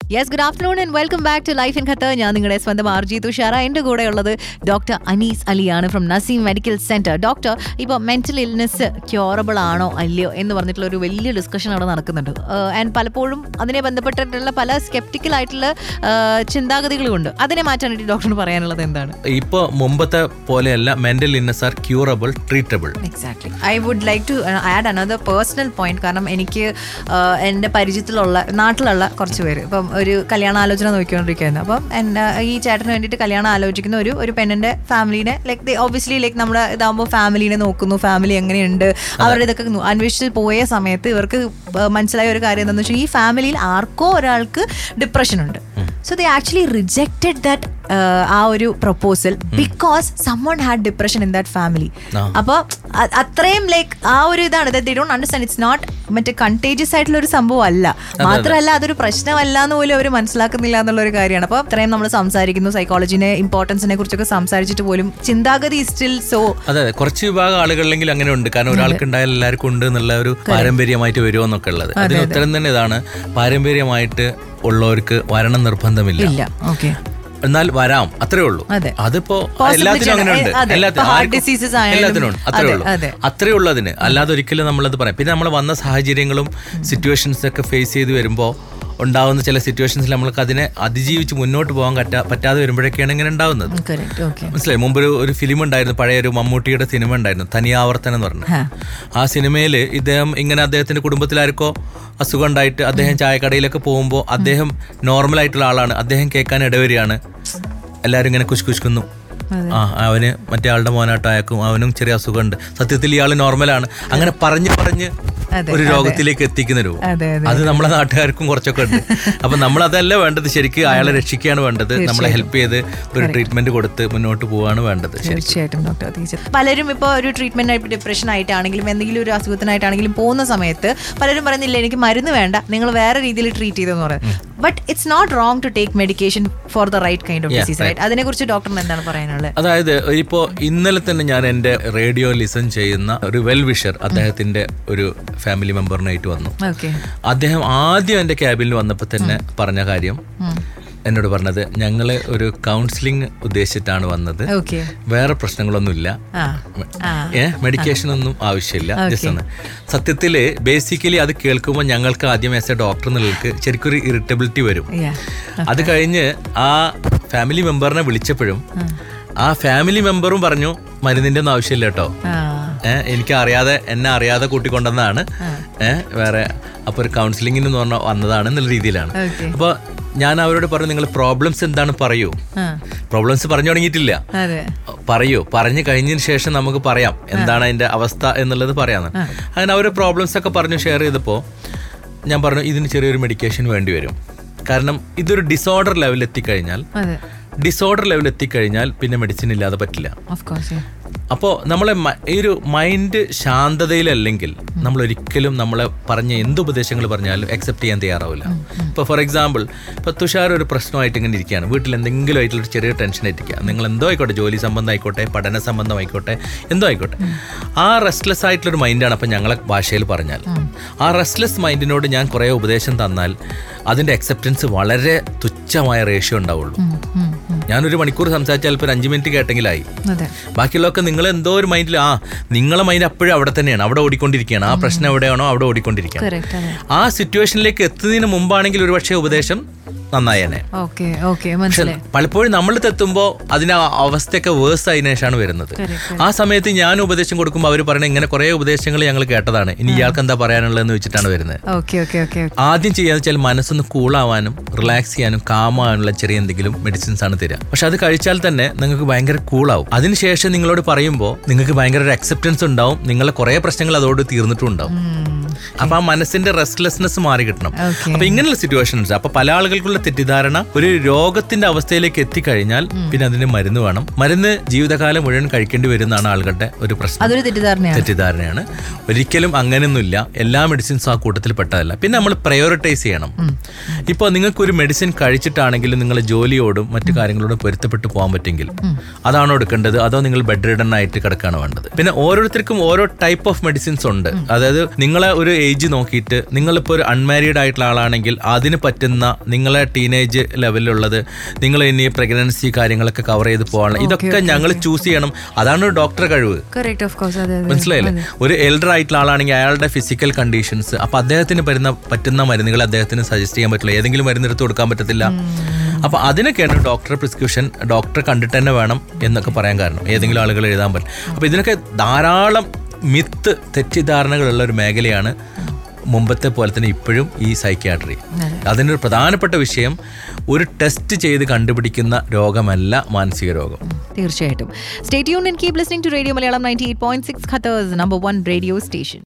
Yes good afternoon and welcome back to life in Qatar ഞാൻ നിങ്ങളുടെ സ്വന്തം RJ Thushara എൻ്റെ കൂടെ ഉള്ളത് ഡോക്ടർ അനീസ് അലിയാണ് from Naseem medical centre doctor ഇപ്പോൾ മെന്റൽ ഇൽനെസ് ക്യൂറബിൾ ആണോ അല്ലയോ എന്ന് പറഞ്ഞിട്ടുള്ള ഒരു വലിയ ഡിസ്കഷൻ അവിടെ നടക്കുന്നുണ്ട് ആൻഡ് പലപ്പോഴും അതിനെ ബന്ധപ്പെട്ടിട്ടുള്ള പല സ്കെപ്റ്റിക്കൽ ആയിട്ടുള്ള ആഹ്, ചിന്താഗതികളും ഉണ്ട് അതിനെ മാറ്റാനായിട്ട് ഡോക്ടറിന് പറയാനുള്ളത് എന്താണ് ഇപ്പൊ മുമ്പത്തെ പോലെയല്ല mental illness are curable treatable exactly I would like to add another personal point കാരണം എനിക്ക് ആഹ്, എൻ്റെ പരിചയത്തിലുള്ള നാട്ടിലുള്ള കുറച്ച് പേര് ഇപ്പം ഒരു കല്യാണ ആലോചന നോക്കിക്കൊണ്ടിരിക്കുകയായിരുന്നു അപ്പം എൻ്റെ ഈ ചേട്ടന് വേണ്ടിയിട്ട് കല്യാണം ആലോചിക്കുന്ന ഒരു ഒരു പെണ്ണിൻ്റെ ഫാമിലിനെ ലൈക്ക് ഓബിയസ്ലി ലൈക്ക് നമ്മുടെ ഇതാകുമ്പോൾ ഫാമിലിനെ നോക്കുന്നു ഫാമിലി എങ്ങനെയുണ്ട് അവരുടെ ഇതൊക്കെ നോ- അന്വേഷിച്ച് പോയ സമയത്ത് ഇവർക്ക് ആഹ്, മനസ്സിലായ ഒരു കാര്യം എന്താണെന്ന് വെച്ചാൽ ഈ ഫാമിലിയിൽ ആർക്കോ ഒരാൾക്ക് ഡിപ്രഷൻ ഉണ്ട് so they actually rejected that ആ ഒരു proposal because someone had depression in that family ആ. അപ്പൊ അ- അത്രയും ലൈക്ക് ആ ഒരു ഇതാണ് they don't understand it's not മറ്റേ കണ്ടേജിയസ് ആയിട്ടുള്ള ഒരു സംഭവം അല്ല മാത്രമല്ല അതൊരു പ്രശ്നമല്ല എന്ന് പോലും അവർ മനസ്സിലാക്കുന്നില്ല എന്നുള്ള ഒരു കാര്യമാണ് അപ്പൊ അത്രയും നമ്മൾ സംസാരിക്കുന്നു സൈക്കോളജിനെ ഇമ്പോർട്ടൻസിനെ കുറിച്ചൊക്കെ സംസാരിച്ചിട്ട് പോലും ചിന്താഗതി സ്റ്റിൽ സോ അതെ അതെ കുറച്ച് വിഭാഗം ആളുകളിലെങ്കിലും അങ്ങനെ ഉണ്ട് കാരണം ഒരാൾക്ക് ഉണ്ടായാൽ എല്ലാവർക്കും ഉണ്ട് എന്നുള്ള ഒരു പാരമ്പര്യമായിട്ട് വരുമോ എന്നൊക്കെ ഉള്ളത് അതിന് ഉത്തരം തന്നെ ഇതാണ് പാരമ്പര്യമായിട്ട് ഉള്ളവർക്ക് വരണം നിർബന്ധമില്ല ഇല്ല ഓക്കെ എന്നാൽ വരാം അത്രേ ഉള്ളൂ അതെ. അതിപ്പോ Possibility എല്ലാത്തിനും അങ്ങനെ ആണ്. ഉണ്ട് അതെ. എല്ലാത്തിനും ഇപ്പൊ heart ആർക്കും- diseases ആയാലും- എല്ലാത്തിനും ഉണ്ട് അത്രേ അതെ, ഉള്ളൂ അതെ. അത്രേ ഉള്ളൂ അതിന് അല്ലാതെ ഒരിക്കലും നമ്മളത് പറയാം പിന്നെ നമ്മൾ വന്ന സാഹചര്യങ്ങളും സിറ്റുവേഷൻസ് ഒക്കെ ഫേസ് ചെയ്ത് വരുമ്പോൾ ഉണ്ടാവുന്ന ചില സിറ്റുവേഷൻസിൽ നമ്മൾക്ക് അതിനെ അതിജീവിച്ച് മുന്നോട്ട് പോകാൻ പറ്റാ പറ്റാതെ വരുമ്പോഴൊക്കെയാണ് ഇങ്ങനെ ഉണ്ടാവുന്നത് കറക്റ്റ് ഓക്കെ മനസ്സിലായി മുമ്പ് ഒരു ഒരു ഫിലിം ഉണ്ടായിരുന്നു പഴയ ഒരു മമ്മൂട്ടിയുടെ സിനിമ ഉണ്ടായിരുന്നു തനിയാവർത്തനം എന്ന് പറഞ്ഞു ആ സിനിമയിൽ ഇദ്ദേഹം ഇങ്ങനെ അദ്ദേഹത്തിന്റെ കുടുംബത്തിലാർക്കോ അസുഖം ഉണ്ടായിട്ട് അദ്ദേഹം ചായക്കടയിലൊക്കെ പോകുമ്പോൾ അദ്ദേഹം നോർമൽ ആയിട്ടുള്ള ആളാണ് അദ്ദേഹം കേൾക്കാൻ ഇടവരികയാണ് എല്ലാവരും ഇങ്ങനെ കുശ് കുശിക്കുന്നു ആ അവന് മറ്റേ ആളുടെ മോനായിട്ട് അയക്കും അവനും ചെറിയ അസുഖമുണ്ട് സത്യത്തിൽ ഇയാൾ നോർമലാണ് അങ്ങനെ പറഞ്ഞു പറഞ്ഞ് അതെ, ഒരു രോഗത്തിലേക്ക് എത്തിക്കുന്ന രൂപം അതെ അതെ അത് നമ്മളെ നാട്ടുകാർക്കും കുറച്ചൊക്കെ ഉണ്ട് അപ്പൊ നമ്മൾ അതല്ല വേണ്ടത് ശരിക്കും അയാളെ രക്ഷിക്കുകയാണ് വേണ്ടത് നമ്മളെ ഹെൽപ്പ് ചെയ്ത് ഒരു ട്രീറ്റ്മെന്റ് കൊടുത്ത് മുന്നോട്ട് പോവാണ് വേണ്ടത് ശരി തീർച്ചയായിട്ടും ഡോക്ടർ തീർച്ചയായിട്ടും പലരും ഇപ്പോൾ ഒരു ട്രീറ്റ്മെന്റ് ആയിട്ട് ഡിപ്രഷൻ ആയിട്ടാണെങ്കിലും എന്തെങ്കിലും ഒരു അസുഖത്തിനായിട്ടാണെങ്കിലും പോകുന്ന സമയത്ത് പലരും പറയുന്നില്ല എനിക്ക് മരുന്ന് വേണ്ട നിങ്ങൾ വേറെ രീതിയിൽ ട്രീറ്റ് ചെയ്തെന്ന് പറയും but it's not wrong to take medication for the right kind of disease right അതിനെ കുറിച്ച് ഡോക്ടറിന് എന്താണ് പറയാനുള്ളത് അതായത് ഇപ്പോ ഇന്നലെ തന്നെ ഞാൻ എൻ്റെ റേഡിയോ ലിസൺ ചെയ്യുന്ന ഒരു വെൽ വിഷർ അദ്ദേഹത്തിന്റെ ഒരു ഫാമിലി മെമ്പറിനായിട്ട് വന്നു ഓക്കെ അദ്ദേഹം ആദ്യം എൻ്റെ ക്യാബിനിൽ വന്നപ്പോൾ തന്നെ പറഞ്ഞ കാര്യം എന്നോട് പറഞ്ഞത് ഞങ്ങൾ ഒരു കൗൺസിലിംഗ് ഉദ്ദേശിച്ചിട്ടാണ് വന്നത് ഓക്കെ വേറെ പ്രശ്നങ്ങളൊന്നുമില്ല ആ ആ ഏ മെഡിക്കേഷൻ ഒന്നും ആവശ്യമില്ല ജസ്റ്റ് ഒന്ന് സത്യത്തില് ബേസിക്കലി അത് കേൾക്കുമ്പോൾ ഞങ്ങൾക്ക് ആദ്യം ആസ് എ ഡോക്ടർ എന്നുള്ളവർക്ക് ശരിക്കും ഒരു ഇറിറ്റബിലിറ്റി വരും Yeah. അത് കഴിഞ്ഞ് ആ ഫാമിലി മെമ്പറിനെ വിളിച്ചപ്പോഴും ആ ഫാമിലി മെമ്പറും പറഞ്ഞു മരുന്നിന്റെ ഒന്നും ആവശ്യമില്ല കേട്ടോ ആ ഏഹ് എനിക്ക് അറിയാതെ എന്നെ അറിയാതെ കൂട്ടിക്കൊണ്ടെന്നാണ് ഏഹ് വേറെ അപ്പോൾ ഒരു കൗൺസിലിങ്ങിന് എന്ന് പറഞ്ഞ വന്നതാണ് എന്നുള്ള രീതിയിലാണ് ഓക്കെ അപ്പോൾ ഞാൻ അവരോട് പറഞ്ഞു നിങ്ങൾ പ്രോബ്ലംസ് എന്താണ് പറയൂ ആ പ്രോബ്ലംസ് പറഞ്ഞു തുടങ്ങിയിട്ടില്ല അതെ പറയൂ പറഞ്ഞു കഴിഞ്ഞതിന് ശേഷം നമുക്ക് പറയാം എന്താണ് അതിന്റെ അവസ്ഥ എന്നുള്ളത് പറയാന്ന് അങ്ങനെ അവർ പ്രോബ്ലംസ് ഒക്കെ പറഞ്ഞു ഷെയർ ചെയ്തപ്പോൾ ഞാൻ പറഞ്ഞു ഇതിന് ചെറിയൊരു മെഡിക്കേഷൻ വേണ്ടി വരും കാരണം ഇതൊരു ഡിസോർഡർ ലെവലിൽ എത്തിക്കഴിഞ്ഞാൽ അതെ ഡിസോർഡർ ലെവലിൽ എത്തിക്കഴിഞ്ഞാൽ പിന്നെ മെഡിസിൻ ഇല്ലാതെ പറ്റില്ല ഓഫ് കോഴ്സ് അപ്പോൾ നമ്മളെ മ- ഈ ഒരു മൈൻഡ് ശാന്തതയിലല്ലെങ്കിൽ നമ്മൾ ഒരിക്കലും നമ്മളെ പറഞ്ഞ എന്ത് ഉപദേശങ്ങൾ പറഞ്ഞാലും അക്സെപ്റ്റ് ചെയ്യാൻ തയ്യാറാവില്ല ഇപ്പോൾ ഫോർ എക്സാമ്പിൾ ഇപ്പോൾ തുഷാർ ഒരു പ്രശ്നമായിട്ട് ഇങ്ങനെ ഇരിക്കുകയാണ് വീട്ടിൽ എന്തെങ്കിലും ആയിട്ടുള്ള ഒരു ചെറിയ ടെൻഷൻ ആയിട്ടിരിക്കുക നിങ്ങൾ എന്തോ ആയിക്കോട്ടെ ജോലി സംബന്ധമായിക്കോട്ടെ പഠന സംബന്ധമായിക്കോട്ടെ എന്തോ ആയിക്കോട്ടെ ആ റെസ്റ്റ്ലെസ് ആയിട്ടുള്ളൊരു മൈൻഡാണ് അപ്പം ഞങ്ങളെ ഭാഷയിൽ പറഞ്ഞാൽ ആ റെസ്റ്റ്ലെസ് മൈൻഡിനോട് ഞാൻ കുറേ ഉപദേശം തന്നാൽ അതിൻ്റെ അക്സെപ്റ്റൻസ് വളരെ തുച്ഛമായ റേഷ്യോ ഉണ്ടാവുള്ളൂ ഞാനൊരു മണിക്കൂർ സംസാരിച്ചാൽ ഇപ്പോൾ ഒരു അഞ്ച് മിനിറ്റ് കേട്ടെങ്കിലായി അതെ ബാക്കിയുള്ളതൊക്കെ നിങ്ങൾ എന്തോ ഒരു മൈൻഡിൽ ആ നിങ്ങളെ മൈൻഡ് അപ്പോഴും അവിടെ തന്നെയാണ് അവിടെ ഓടിക്കൊണ്ടിരിക്കുകയാണ് ആ പ്രശ്നം എവിടെയാണോ അവിടെ ഓടിക്കൊണ്ടിരിക്കുകയാണ് കറക്റ്റ് അതെ ആ സിറ്റുവേഷനിലേക്ക് എത്തുന്നതിന് മുമ്പാണെങ്കിൽ ഒരുപക്ഷെ ഉപദേശം നന്നായേനെ ഓക്കെ ഓക്കെ പക്ഷെ മനസ്സിലായി പലപ്പോഴും നമ്മൾ തെത്തുമ്പോൾ അതിന് ആ അവസ്ഥയൊക്കെ വേഴ്സ് ആയതിനു ശേഷമാണ് വരുന്നത് Correct, ആ സമയത്ത് ഞാൻ ഉപദേശം കൊടുക്കുമ്പോൾ അവർ പറയുന്നത് ഇങ്ങനെ കുറേ ഉപദേശങ്ങൾ ഞങ്ങൾ കേട്ടതാണ് ഇനി ഇയാൾക്ക് എന്താ പറയാനുള്ളതെന്ന് വെച്ചിട്ടാണ് വരുന്നത് ഓക്കെ ഓക്കെ ഓക്കെ ആദ്യം ചെയ്യാന്ന് വെച്ചാൽ മനസ്സൊന്ന് കൂളാവാനും റിലാക്സ് ചെയ്യാനും കാമാവാനുള്ള ചെറിയ എന്തെങ്കിലും മെഡിസിൻസ് ആണ് തരിക പക്ഷെ അത് കഴിച്ചാൽ തന്നെ നിങ്ങൾക്ക് ഭയങ്കര കൂളാവും അതിനുശേഷം നിങ്ങളോട് പറയുമ്പോൾ നിങ്ങൾക്ക് ഭയങ്കര ഒരു അക്സെപ്റ്റൻസ് ഉണ്ടാവും നിങ്ങളെ കുറേ പ്രശ്നങ്ങൾ അതോട് തീർന്നിട്ടും ഉണ്ടാവും അപ്പൊ ആ മനസ്സിന്റെ റെസ്റ്റ്ലെസ്നെസ് മാറി കിട്ടണം Okay. അപ്പൊ ഇങ്ങനെയുള്ള സിറ്റുവേഷൻസ് അപ്പൊ പല ആളുകൾക്കുള്ള തെറ്റിദ്ധാരണ ഒരു രോഗത്തിന്റെ അവസ്ഥയിലേക്ക് എത്തിക്കഴിഞ്ഞാൽ പിന്നെ അതിന് മരുന്ന് വേണം മരുന്ന് ജീവിതകാലം മുഴുവൻ കഴിക്കേണ്ടി വരുന്നതാണ് ആളുകളുടെ ഒരു പ്രശ്നം അതൊരു തെറ്റിദ്ധാരണയാണ് തെറ്റിദ്ധാരണയാണ് ഒരിക്കലും അങ്ങനെയൊന്നുമില്ല എല്ലാ മെഡിസിൻസും ആ കൂട്ടത്തിൽ പെട്ടതല്ല പിന്നെ നമ്മൾ പ്രയോറിറ്റൈസ് ചെയ്യണം ഇപ്പോൾ നിങ്ങൾക്ക് ഒരു മെഡിസിൻ കഴിച്ചിട്ടാണെങ്കിലും നിങ്ങൾ ജോലിയോടും മറ്റു കാര്യങ്ങളോടും പൊരുത്തപ്പെട്ട് പോകാൻ പറ്റുമെങ്കിൽ അതാണോ എടുക്കേണ്ടത് അതോ നിങ്ങൾ ബെഡ് റിഡൺ ആയിട്ട് കിടക്കാണ് വേണ്ടത് പിന്നെ ഓരോരുത്തർക്കും ഓരോ ടൈപ്പ് ഓഫ് മെഡിസിൻസ് ഉണ്ട് അതായത് നിങ്ങളെ ഒരു ഏജ് നോക്കിയിട്ട് നിങ്ങളിപ്പോൾ ഒരു അൺമാരീഡ് ആയിട്ടുള്ള ആളാണെങ്കിൽ അതിന് പറ്റുന്ന നിങ്ങളെ ടീനേജ് ലെവലിലുള്ളത് നിങ്ങൾ ഇനി പ്രഗ്നൻസി കാര്യങ്ങളൊക്കെ കവർ ചെയ്ത് പോകാനുള്ള ഇതൊക്കെ ഞങ്ങൾ ചൂസ് ചെയ്യണം അതാണ് ഒരു ഡോക്ടറെ കഴിവ് കറക്റ്റ് ഓഫ് കോഴ്സ് അതെ അതെ മനസ്സിലായില്ലേ ഒരു എൽഡർ ആയിട്ടുള്ള ആളാണെങ്കിൽ അയാളുടെ ഫിസിക്കൽ കണ്ടീഷൻസ് അപ്പൊ അദ്ദേഹത്തിന് വരുന്ന പറ്റുന്ന മരുന്നുകൾ അദ്ദേഹത്തിന് സജസ്റ്റ് ചെയ്യാൻ പറ്റില്ല ഏതെങ്കിലും മരുന്ന് എടുത്ത് കൊടുക്കാൻ പറ്റത്തില്ല അപ്പൊ അതിനൊക്കെയാണ് ഡോക്ടറെ പ്രിസ്ക്രിപ്ഷൻ ഡോക്ടറെ കണ്ടിട്ട് തന്നെ വേണം എന്നൊക്കെ പറയാൻ കാരണം ഏതെങ്കിലും ആളുകൾ എഴുതാൻ പറ്റും അപ്പൊ ഇതിനൊക്കെ ധാരാളം മിത്ത് തെറ്റിദ്ധാരണകളുള്ള ഒരു മേഖലയാണ് മുമ്പത്തെ പോലെ തന്നെ ഇപ്പോഴും ഈ സൈക്യാട്രി അതിനൊരു പ്രധാനപ്പെട്ട വിഷയം ഒരു ടെസ്റ്റ് ചെയ്ത് കണ്ടുപിടിക്കുന്ന രോഗമല്ല മാനസിക രോഗം തീർച്ചയായിട്ടും സ്റ്റേറ്റ് യൂൺ and keep listening to radio Malayalam ninety eight point six Qatar's number one radio station